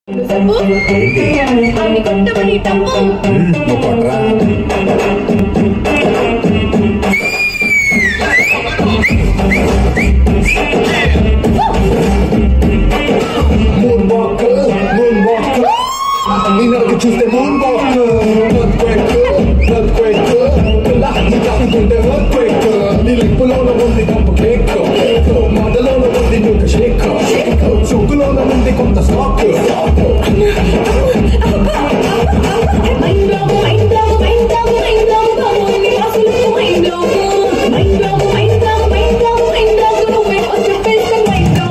అన్ని కొట్టబడి టంబు నువ్వు కొట్టరా మూన్ వాక్ మూన్ వాక్ నీ నడక చూస్తే moonwalk earthquake earthquake లాగి కాకుంటే ఎర్త్ క్వేక్ నీ లిప్పులోన ఉంది కంపు కేక్ మాటలోన ఉంది నువ్వు షేక్ సొక్కులోన ఉంది కొంత stock mind block mind block mind block mind block బాబోని అసలు mind block mind block mind block mind block mind block నువ్వే వచ్చి పెద్ద మైండ్ బ్లాక్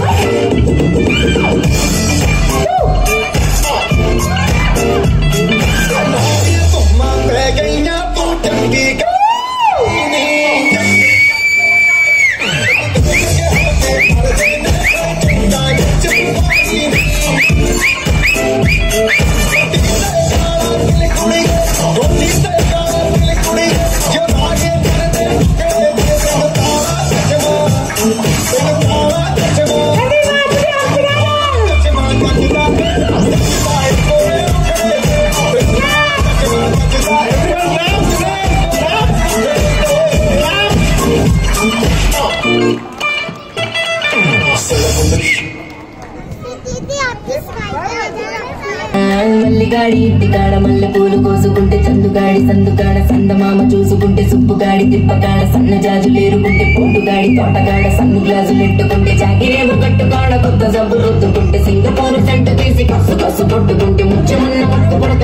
మల్లిగాడి ఇంటికాడ మల్లె పూలు కోసుకుంటే చందుగాడి సందుగాడ సందమామ చూసుకుంటే సుప్పుగాడి తిప్పగాడ సన్న జాజులు ఏరుకుంటే పొట్టుగాడి తోటగాడ సన్ను గ్లాసులు ఎట్టుకుంటే జాగిరేవు కట్టుకాడ కొత్త జబ్బు రుద్దుకుంటే సింగపూర్ సెంటు తీసి కసు కసు కొట్టుకుంటే ముచ్చమున్న పట్టు పుడక